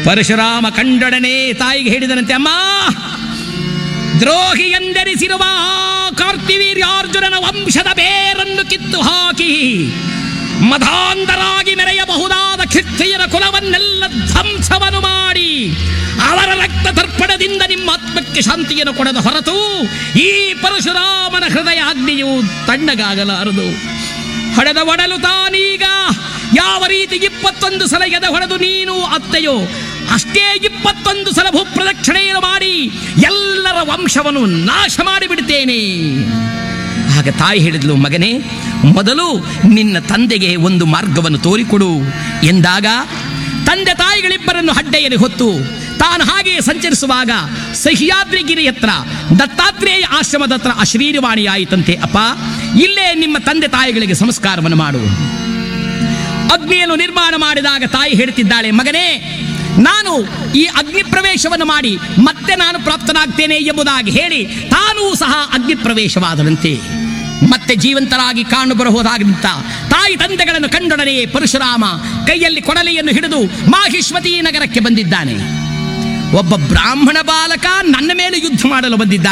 ಪರಶುರಾಮ ಕಂಡೊಡನೆ ತಾಯಿಗೆ ಹೇಳಿದನಂತೆ ಅಮ್ಮ ದ್ರೋಹಿ ಎಂದೆನಿಸಿರುವ ಕಾರ್ತಿವೀರ್ಯಾರ್ಜುನನ ವಂಶದ ಬೇರನ್ನು ಕಿತ್ತು ಹಾಕಿ ಮಧಾಂಧರಾಗಿ ಮೆರೆಯಬಹುದಾದ ಕ್ಷತ್ರಿಯರ ಕುಲವನ್ನೆಲ್ಲ ಧ್ವಂಸವನ್ನು ಮಾಡಿ ಅವರ ರಕ್ತ ತರ್ಪಣದಿಂದ ನಿಮ್ಮ ಆತ್ಮಕ್ಕೆ ಶಾಂತಿಯನ್ನು ಕೊಡದ ಹೊರತು ಈ ಪರಶುರಾಮನ ಹೃದಯ ಅಗ್ನಿಯು ತಣ್ಣಗಾಗಲಾರದು ಹೊಡೆದ ಒಡಲು ತಾನೀಗ ಯಾವ ರೀತಿ ಇಪ್ಪತ್ತೊಂದು ಸಲ ಎದೆ ಹೊಡೆದು ನೀನು ಅತ್ತೆಯೋ ಅಷ್ಟೇ ಇಪ್ಪತ್ತೊಂದು ಸಲ ಭೂಪ್ರದಕ್ಷಿಣೆಯನ್ನು ಮಾಡಿ ಎಲ್ಲರ ವಂಶವನ್ನು ನಾಶ ಮಾಡಿಬಿಡ್ತೇನೆ ಆಗ ತಾಯಿ ಹೇಳಿದ್ಲು ಮಗನೇ ಮೊದಲು ನಿನ್ನ ತಂದೆಗೆ ಒಂದು ಮಾರ್ಗವನ್ನು ತೋರಿಕೊಡು ಎಂದಾಗ ತಂದೆ ತಾಯಿಗಳಿಬ್ಬರನ್ನು ಹಡ್ಡೆಯಲ್ಲಿ ಹೊತ್ತು ತಾನು ಹಾಗೆಯೇ ಸಂಚರಿಸುವಾಗ ಸಹ್ಯಾದ್ರಿಗಿರಿ ಹತ್ರ ದತ್ತಾತ್ರೇಯ ಆಶ್ರಮದ ಹತ್ರ ಅಶ್ರೀರವಾಣಿಯಾಯಿತಂತೆ ಅಪ್ಪ ಇಲ್ಲೇ ನಿಮ್ಮ ತಂದೆ ತಾಯಿಗಳಿಗೆ ಸಂಸ್ಕಾರವನ್ನು ಮಾಡು ಅಗ್ನಿಯನ್ನು ನಿರ್ಮಾಣ ಮಾಡಿದಾಗ ತಾಯಿ ಹೇಳ್ತಿದ್ದಾಳೆ ಮಗನೇ ನಾನು ಈ ಅಗ್ನಿ ಪ್ರವೇಶವನ್ನು ಮಾಡಿ ಮತ್ತೆ ನಾನು ಪ್ರಾಪ್ತನಾಗ್ತೇನೆ ಎಂಬುದಾಗಿ ಹೇಳಿ ತಾನೂ ಸಹ ಅಗ್ನಿ ಪ್ರವೇಶವಾದರಂತೆ ಮತ್ತೆ ಜೀವಂತರಾಗಿ ಕಾಣಬರಬಹುದಾದಂತ ತಾಯಿ ತಂದೆಗಳನ್ನು ಕಂಡೊಡನೆಯೇ ಪರಶುರಾಮ ಕೈಯಲ್ಲಿ ಕೊಡಲಿಯನ್ನು ಹಿಡಿದು ಮಾಹಿಷ್ಮತಿ ನಗರಕ್ಕೆ ಬಂದಿದ್ದಾನೆ ಒಬ್ಬ ಬ್ರಾಹ್ಮಣ ಬಾಲಕ ನನ್ನ ಮೇಲೆ ಯುದ್ಧ ಮಾಡಲು ಬಂದಿದ್ದಾನೆ